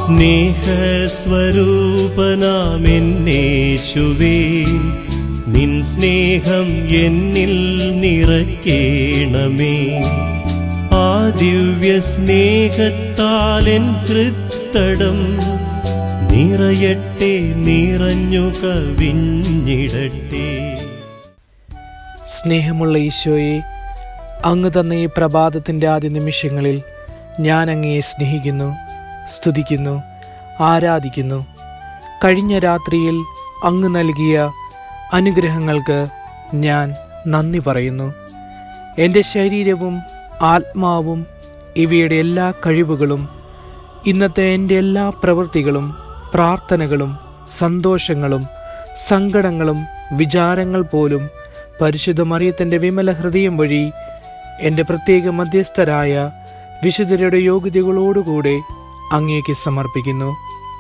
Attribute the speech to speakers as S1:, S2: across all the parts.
S1: സ്നേഹസ്വരൂപനാമെന്നേശുവേ നിൻ സ്നേഹം എന്നിൽ നിറയ്ക്കേണമേ ആ ദിവ്യ സ്നേഹത്താലെൻ ഹൃത്തടം നിറയട്ടെ നിറഞ്ഞു കവിഞ്ഞിടട്ടെ
S2: സ്നേഹമുള്ള ഈശോയെ അങ്ങ് തന്ന ഈ പ്രഭാതത്തിൻ്റെ ആദ്യ നിമിഷങ്ങളിൽ ഞാൻ അങ്ങയെ സ്നേഹിക്കുന്നു സ്തുതിക്കുന്നു ആരാധിക്കുന്നു കഴിഞ്ഞ രാത്രിയിൽ അങ്ങ് നൽകിയ അനുഗ്രഹങ്ങൾക്ക് ഞാൻ നന്ദി പറയുന്നു എൻ്റെ ശരീരവും ആത്മാവും ഇവയുടെ എല്ലാ കഴിവുകളും ഇന്നത്തെ എൻ്റെ എല്ലാ പ്രവൃത്തികളും പ്രാർത്ഥനകളും സന്തോഷങ്ങളും സങ്കടങ്ങളും വിചാരങ്ങൾ പോലും പരിശുദ്ധ മറിയത്തിൻ്റെ വിമല ഹൃദയം വഴി എൻ്റെ പ്രത്യേക മധ്യസ്ഥരായ വിശുദ്ധരുടെ യോഗ്യതകളോടുകൂടെ അങ്ങേക്ക് സമർപ്പിക്കുന്നു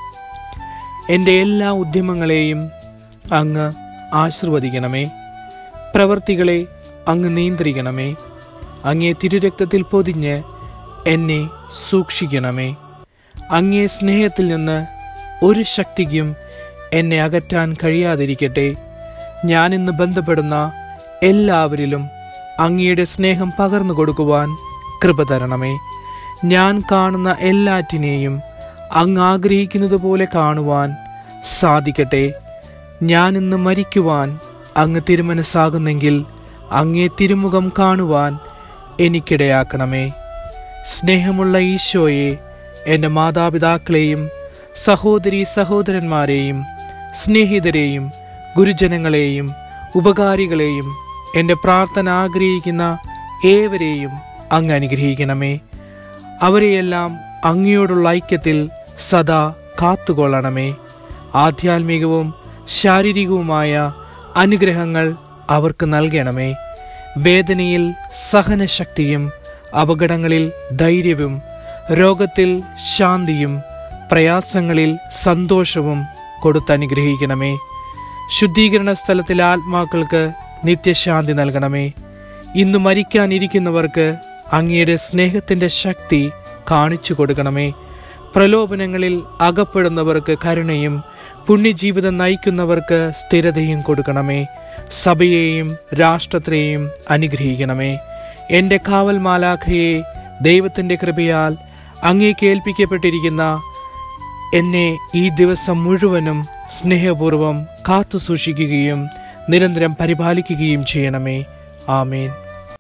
S2: എൻ്റെ എല്ലാ ഉദ്യമങ്ങളെയും അങ്ങ് ആശീർവദിക്കണമേ പ്രവർത്തികളെ അങ്ങ് നിയന്ത്രിക്കണമേ അങ്ങേ തിരുരക്തത്തിൽ പൊതിഞ്ഞ് എന്നെ സൂക്ഷിക്കണമേ അങ്ങേ സ്നേഹത്തിൽ നിന്ന് ഒരു ശക്തിക്കും എന്നെ അകറ്റാൻ കഴിയാതിരിക്കട്ടെ ഞാനിന്ന് ബന്ധപ്പെടുന്ന എല്ലാവരിലും അങ്ങയുടെ സ്നേഹം പകർന്നു കൊടുക്കുവാൻ കൃപ തരണമേ ഞാൻ കാണുന്ന എല്ലാറ്റിനെയും അങ്ങ് ആഗ്രഹിക്കുന്നത് പോലെ കാണുവാൻ സാധിക്കട്ടെ ഞാൻ ഇന്ന് മരിക്കുവാൻ അങ്ങ് തിരുമനസ്സാകുന്നെങ്കിൽ അങ്ങേ തിരുമുഖം കാണുവാൻ എനിക്കിടയാക്കണമേ സ്നേഹമുള്ള ഈശോയെ എൻ്റെ മാതാപിതാക്കളെയും സഹോദരി സഹോദരന്മാരെയും സ്നേഹിതരെയും ഗുരുജനങ്ങളെയും ഉപകാരികളെയും എൻ്റെ പ്രാർത്ഥന ആഗ്രഹിക്കുന്ന ഏവരെയും അങ്ങ് അനുഗ്രഹിക്കണമേ അവരെയെല്ലാം അങ്ങയോടുള്ള ഐക്യത്തിൽ സദാ കാത്തുകൊള്ളണമേ ആധ്യാത്മികവും ശാരീരികവുമായ അനുഗ്രഹങ്ങൾ അവർക്ക് നൽകണമേ വേദനയിൽ സഹനശക്തിയും അപകടങ്ങളിൽ ധൈര്യവും രോഗത്തിൽ ശാന്തിയും പ്രയാസങ്ങളിൽ സന്തോഷവും കൊടുത്തനുഗ്രഹിക്കണമേ ശുദ്ധീകരണ സ്ഥലത്തിലെ ആത്മാക്കൾക്ക് നിത്യശാന്തി നൽകണമേ ഇന്ന് മരിക്കാനിരിക്കുന്നവർക്ക് അങ്ങയുടെ സ്നേഹത്തിൻ്റെ ശക്തി കാണിച്ചു കൊടുക്കണമേ പ്രലോഭനങ്ങളിൽ അകപ്പെടുന്നവർക്ക് കരുണയും പുണ്യജീവിതം നയിക്കുന്നവർക്ക് സ്ഥിരതയും കൊടുക്കണമേ സഭയെയും രാഷ്ട്രത്തെയും അനുഗ്രഹിക്കണമേ എൻ്റെ കാവൽ മാലാഖയെ ദൈവത്തിൻ്റെ കൃപയാൽ അങ്ങേക്ക് ഏൽപ്പിക്കപ്പെട്ടിരിക്കുന്ന എന്നെ ഈ ദിവസം മുഴുവനും സ്നേഹപൂർവം കാത്തു സൂക്ഷിക്കുകയും നിരന്തരം പരിപാലിക്കുകയും ചെയ്യണമേ ആമേൻ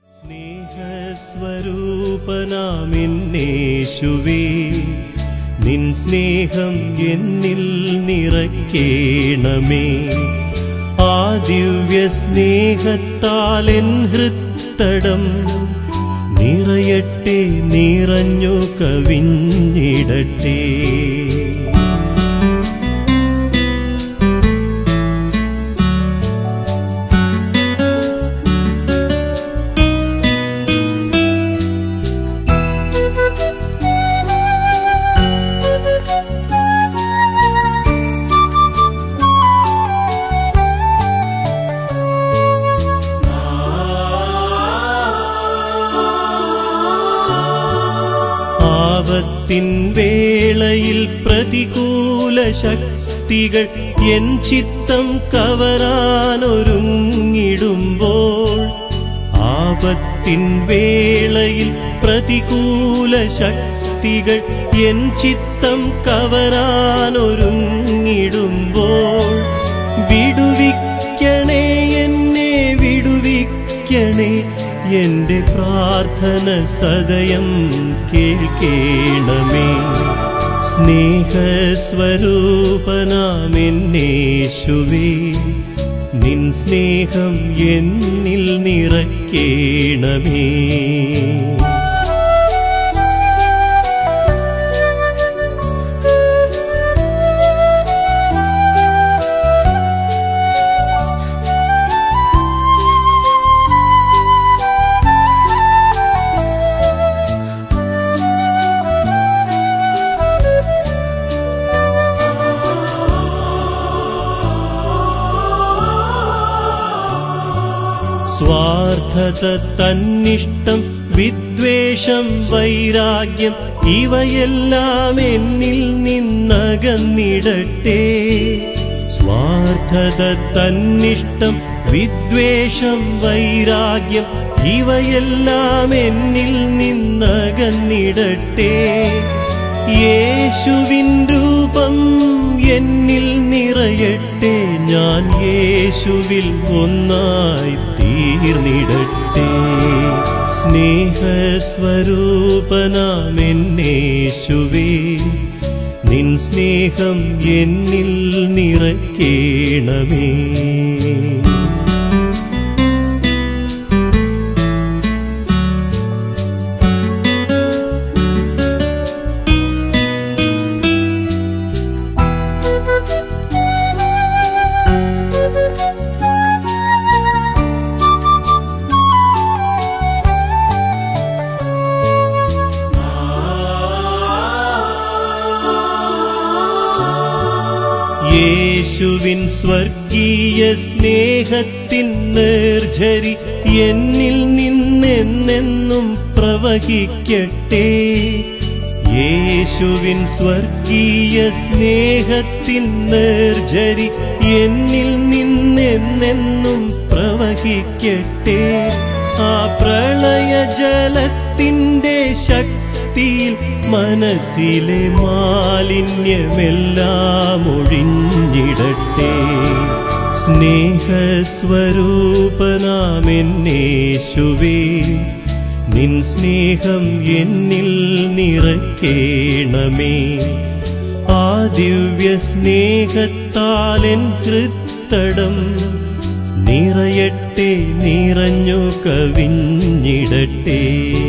S1: സ്നേഹസ്വരൂപനാമെന്നേശുവേ നിൻ സ്നേഹം എന്നിൽ നിറയ്ക്കേണമേ ആ ദിവ്യ സ്നേഹത്താലെൻ ഹൃത്തടം നിറയട്ടെ നിറഞ്ഞു കവിഞ്ഞിടട്ടെ ആപത്തിൻ വേളയിൽ പ്രതികൂല ശക്തികൾ എൻ ചിത്തം കവരാനൊരുങ്ങിടുമ്പോൾ ആപത്തിൻ വേളയിൽ പ്രതികൂല ശക്തികൾ എൻ ചിത്തം കവരാനൊരുങ്ങിടുമ്പോൾ വിടുവിക്കണേ എന്നെ വിടുവിക്കണേ എന്റെ പ്രാർത്ഥന സദയം കേൾക്കേണമേ സ്നേഹസ്വരൂപനാമെന്നേശുവേ നിൻ സ്നേഹം എന്നിൽ നിറയ്ക്കേണമേ സ്വാർത്ഥത തന്നിഷ്ടം വിദ്വേഷം വൈരാഗ്യം ഇവയെല്ലാം എന്നിൽ നിന്ന് നിന്നകന്നിടട്ടെ സ്വാർത്ഥത തന്നിഷ്ടം വിദ്വേഷം വൈരാഗ്യം ഇവയെല്ലാം എന്നിൽ നിന്നകന്നിടട്ടെ യേശുവിൻ രൂപം എന്നിൽ നിറയട്ടെ ഞാൻ യേശുവിൽ ഒന്നായി തീർന്നിടട്ടെ സ്നേഹസ്വരൂപനാമെന്നേശുവേ നിൻ സ്നേഹം എന്നിൽ നിറയ്ക്കേണമേ യേശുവിൻ സ്വർഗീയ സ്നേഹത്തിൻ നേർജരി എന്നിൽ നിന്നെന്നെന്നും പ്രവഹിക്കട്ടെ യേശുവിൻ സ്വർഗീയ സ്നേഹത്തിൻ നേർജരി എന്നിൽ നിന്നെന്നെന്നും പ്രവഹിക്കട്ടെ ആ പ്രളയജലത്തിൻ്റെ ശക്തിയിൽ മനസ്സിലെ മാലിന്യമെല്ലാം ഒഴിഞ്ഞിടട്ടെ സ്നേഹസ്വരൂപനാമെന്നേശുവേ നിൻ സ്നേഹം എന്നിൽ നിറയ്ക്കേണമേ ആ ദിവ്യ സ്നേഹത്താലെൻ കൃത്തടം നിറയട്ടെ നിറഞ്ഞു കവിഞ്ഞിടട്ടെ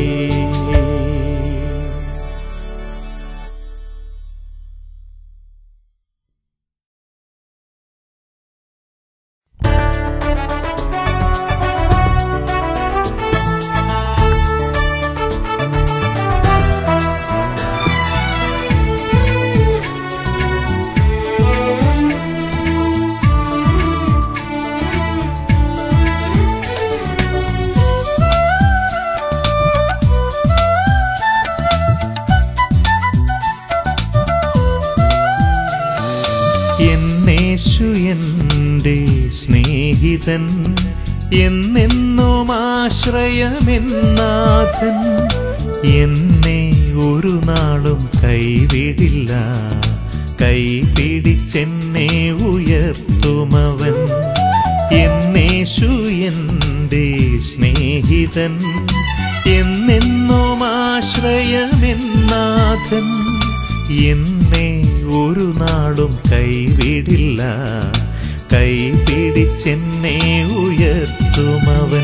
S3: എന്നേശു എൻ്റെ സ്നേഹിതൻ എന്നെന്നും ആശ്രയമെന്നാഥൻ എന്നെ ഒരു നാളും കൈവിടില്ല കൈപിടിച്ചെന്നെ ഉയർത്തുമവൻ എന്നേശു എൻ്റെ സ്നേഹിതൻ എന്നെന്നും ആശ്രയമെന്നാഥൻ എന്നെ ഒരു നാളും കൈവിടില്ല കൈപിടിച്ചെന്നെ ഉയർത്തുമവൻ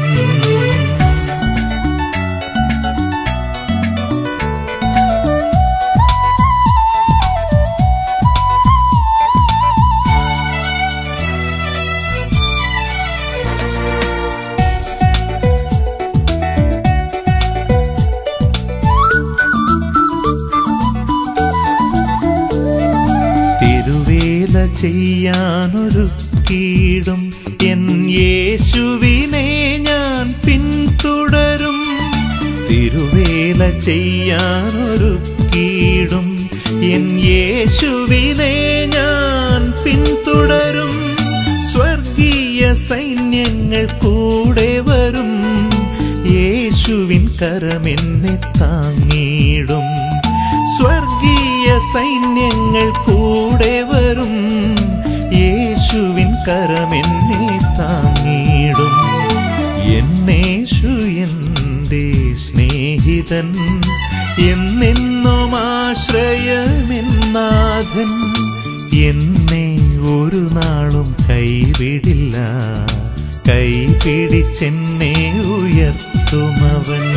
S3: തിരുവേല ചെയ്യാനൊരുക്കീടും എൻ യേശുവിനെ ഞാൻ പിന്തുടരും തിരുവേല ചെയ്യാനൊരുക്കീടും എൻ യേശുവിനെ ഞാൻ പിന്തുടരും സ്വർഗീയ സൈന്യങ്ങൾ കൂടെ വരും യേശുവിൻ കരമെന്നെ താങ്ങിയിടും സ്വർഗീയ സൈന്യങ്ങൾ കൂടെ വരും യേശുവിൻ കരമെന്നെ താങ്ങിയിടും എന്നേശു എൻ്റെ സ്നേഹിതൻ എന്നെന്നും ആശ്രയമെന്നാഥൻ എന്നെ ഒരു നാളും കൈവിടില്ല കൈപിടിച്ചെന്നെ ഉയർത്തുമവൻ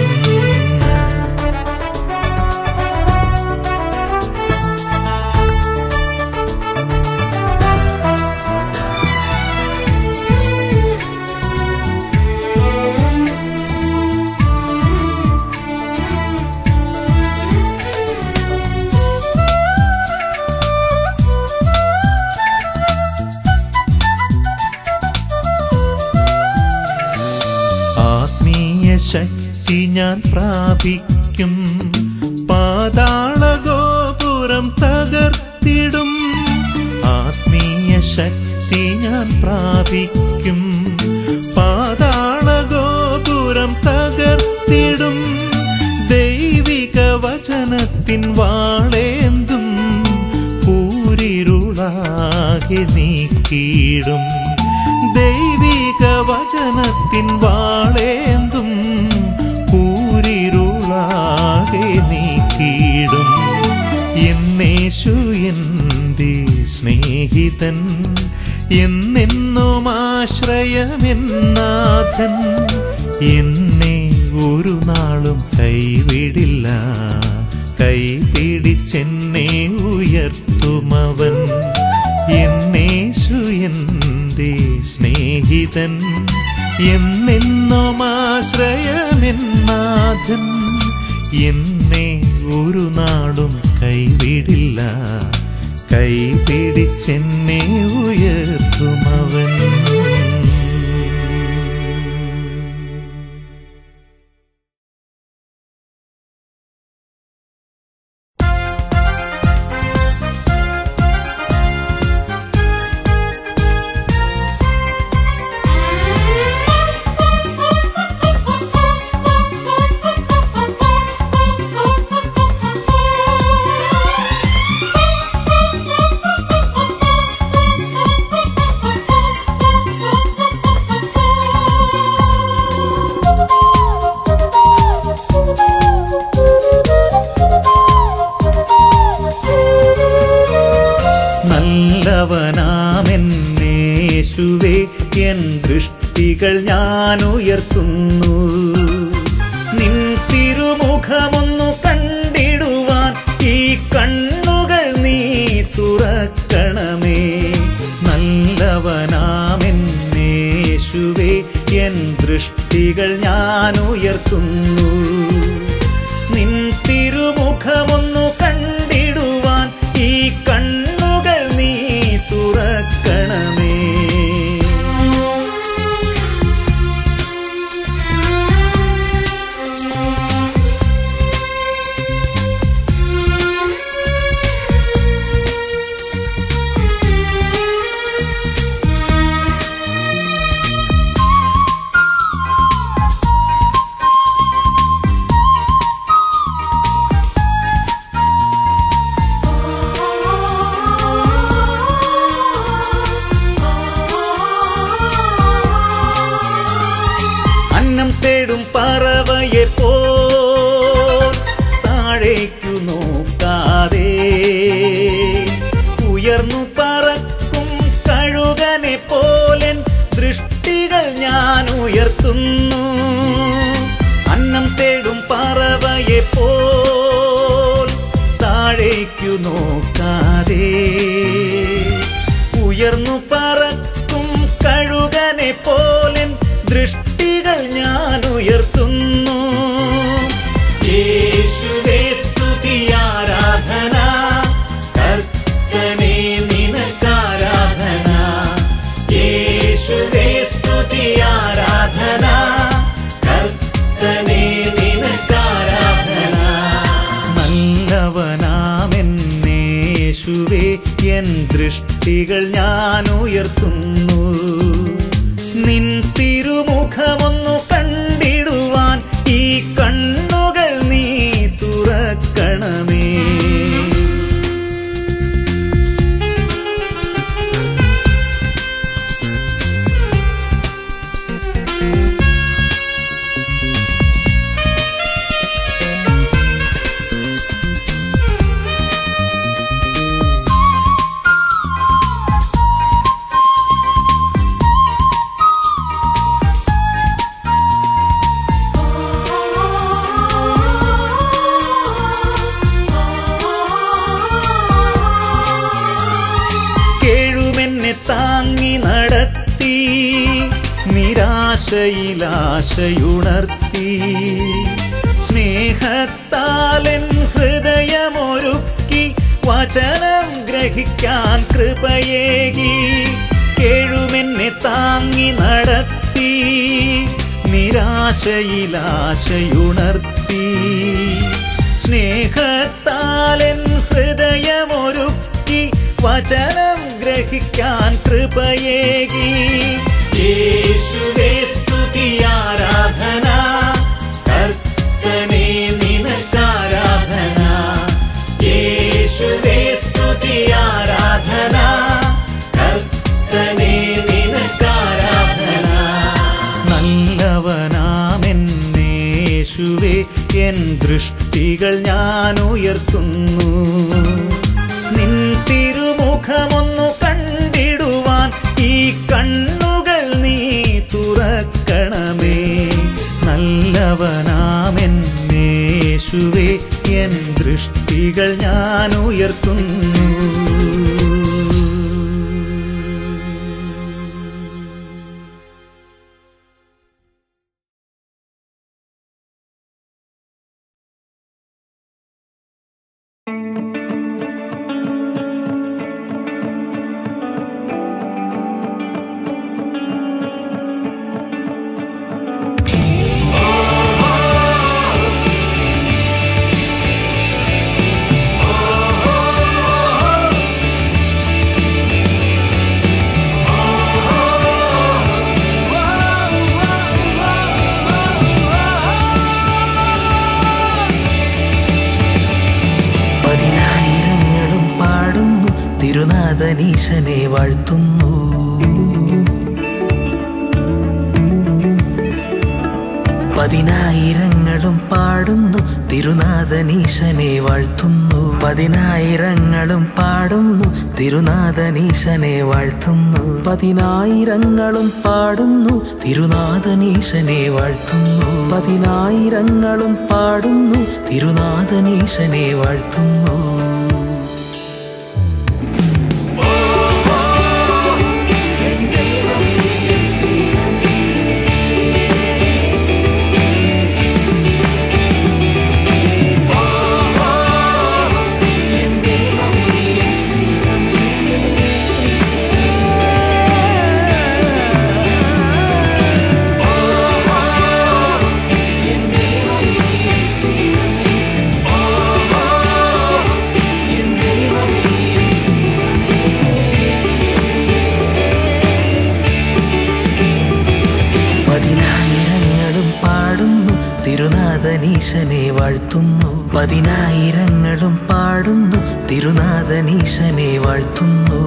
S3: ആത്മീയ ശക്തി ഞാൻ പ്രാപിക്കും പാതാള ഗോപുരം തകർത്തിടും ശക്തി ഞാൻ പ്രാപിക്കും പാതാള ഗോപുരം തകർത്തിടും ദൈവിക വചനത്തിൻ വാളേന്തും കൂരിരുളാകെ നീക്കിയിടും ദൈവിക വചനത്തിൻ വാളേന്തും കൂരിരുളാകെ നീക്കിയിടും എന്നേശു എൻ്റെ സ്നേഹിതൻ എന്നെന്നും ആശ്രയമെന്നാഥൻ എന്നെ ഒരു നാളും കൈവിടില്ല കൈപിടിച്ചെന്നെ ഉയർത്തുമവൻ എന്നേശു എൻ്റെ സ്നേഹിതൻ എന്നെന്നും ആശ്രയമെന്നാഥൻ എന്നെ ഒരു നാളും കൈവിടില്ല കൈപിടിച്ചെന്നെ ഉയർത്തുമവൻ നല്ലവനാമെന്നേശുവേ എൻ ദൃഷ്ടികൾ ഞാൻ ഉയർത്തുന്നു നിൻ തിരുമുഖമൊന്നു കണ്ടിടുവാൻ ഈ കണ്ണുകൾ നീ തുറക്കണമേ നല്ലവനാമെന്നേശുവേ എൻ ദൃഷ്ടികൾ ഞാൻ ഉയർത്തുന്നു നിൻ തിരുമുഖമൊന്നു കണ്ടിടുവാൻ ഈ കണ്ണുകൾ നീ തുറക്കണമേ അന്നം തേടും പറവയെ പോ താഴേക്കു നോക്കാതെ ഉയർന്നു പറക്കും കഴുകനെ പോലൻ ദൃഷ്ടികൾ ഞാൻ ഉയർത്തുന്നു അന്നം തേടും പറവയെ പോൽ താഴേക്കു നോക്കാതെ ഉയർന്നു പറക്കും കഴുകനെ പോലൻ ദൃഷ്ടികൾ ഞാൻ ഉയർത്തുന്നു യേശുവേ സ്തുതി ആരാധന കർത്തനെ നിനക്കാരാധന യേശുവേ സ്തുതി ആരാധന കർത്തനെ നിനക്കാരാധന നല്ലവനാമെന്നേശുവേ എൻ ദൃഷ്ടികൾ ഞാൻ ഉയർത്തുന്നു നിൻ തിരുമുഖമൊന്നു കണ്ടിടുവാൻ ഈ കണ്ണുകൾ നീ തുറക്കണമേ കേഴുമെന്നെ താങ്ങി നടത്തി നിരാശയിലാശയുണർത്തി സ്നേഹത്താലൻ ഹൃദയമൊരുക്കി വചനം ഗ്രഹിക്കാൻ കൃപയേകി കേഴുമെന്നെ താങ്ങി നടത്തി നിരാശയിലാശയുണർത്തി സ്നേഹത്താലൻ ഹൃദയമൊരുക്കി വചനം വചനം ഗ്രഹിക്കാൻ കൃപയേകി യേശുവേ സ്തുതി ആരാധന കർത്തനെ നിനക്കാരാധന യേശുവേ സ്തുതി ആരാധന കർത്തനെ നിനക്കാരാധന നല്ലവനാമെന്നേശുവേ എൻ ദൃഷ്ടികൾ ഞാൻ ഉയർത്തുന്നു നിൻ തിരുമുഖമൊന്നു കണ്ടിടുവാൻ ഈ കണ്ണുകൾ നീ തുറക്കണമേ നല്ലവനാമെന്നേശുവേ എൻ ദൃഷ്ടികൾ ഞാൻ ഉയർത്തുന്നു
S4: പതിനായിരങ്ങളും പാടുന്നു തിരുനാഥനീശനെ വാഴ്ത്തുന്നു പതിനായിരങ്ങളും പാടുന്നു തിരുനാഥനീശനെ വാഴ്ത്തുന്നു പതിനായിരങ്ങളും പാടുന്നു തിരുനാഥനീശനെ വാഴ്ത്തുന്നു പതിനായിരങ്ങളും പാടുന്നു തിരുനാഥനീശനെ വാഴ്ത്തുന്നു പതിനായിരങ്ങളും പാടുന്നു തിരുനാഥനീശനെ വാഴ്ത്തുന്നു പതിനായിരങ്ങളും പാടുന്നു തിരുനാഥനീശനെ വാഴ്ത്തുന്നു പതിനായിരങ്ങളും പാടുന്നു തിരുനാഥനീശനെ വാഴ്ത്തുന്നു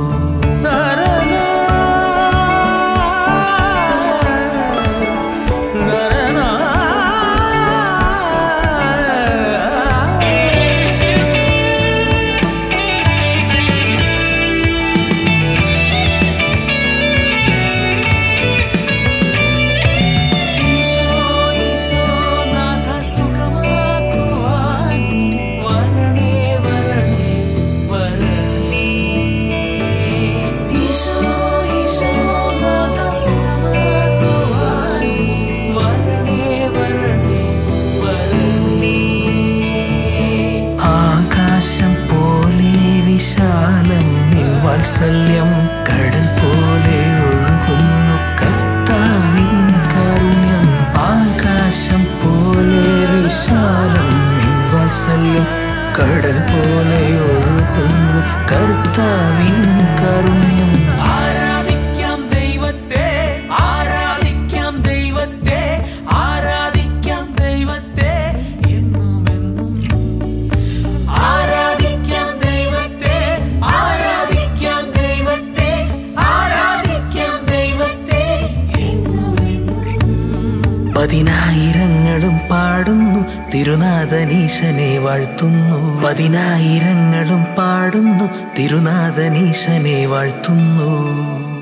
S4: ആകാശം പോലെ വിശാലം നിൻ വാത്സല്യം കടൽ പോലെ ഒഴുകുന്നു കർത്താവിൻ കാരുണ്യം ആകാശം പോലെ വിശാലം നിൻ വാത്സല്യം കടൽ പോലെ ഒഴുകുന്നു കർത്താവിൻ കാരുണ്യം
S5: ആരാധിക്കാം ദൈവത്തെ ആരാധിക്കാം ദൈവത്തെ ആരാധിക്കാം ദൈവത്തെ എന്നും എന്നും ആരാധിക്കാം ദൈവത്തെ ആരാധിക്കാം ദൈവത്തെ ആരാധിക്കാം ദൈവത്തെ എന്നും എന്നും
S4: പതിനായിരങ്ങളും പാടുന്നു തിരുനാഥനീശനെ വാഴ്ത്തുന്നു പതിനായിരങ്ങളും പാടുന്നു തിരുനാഥനീശനെ വാഴ്ത്തുന്നു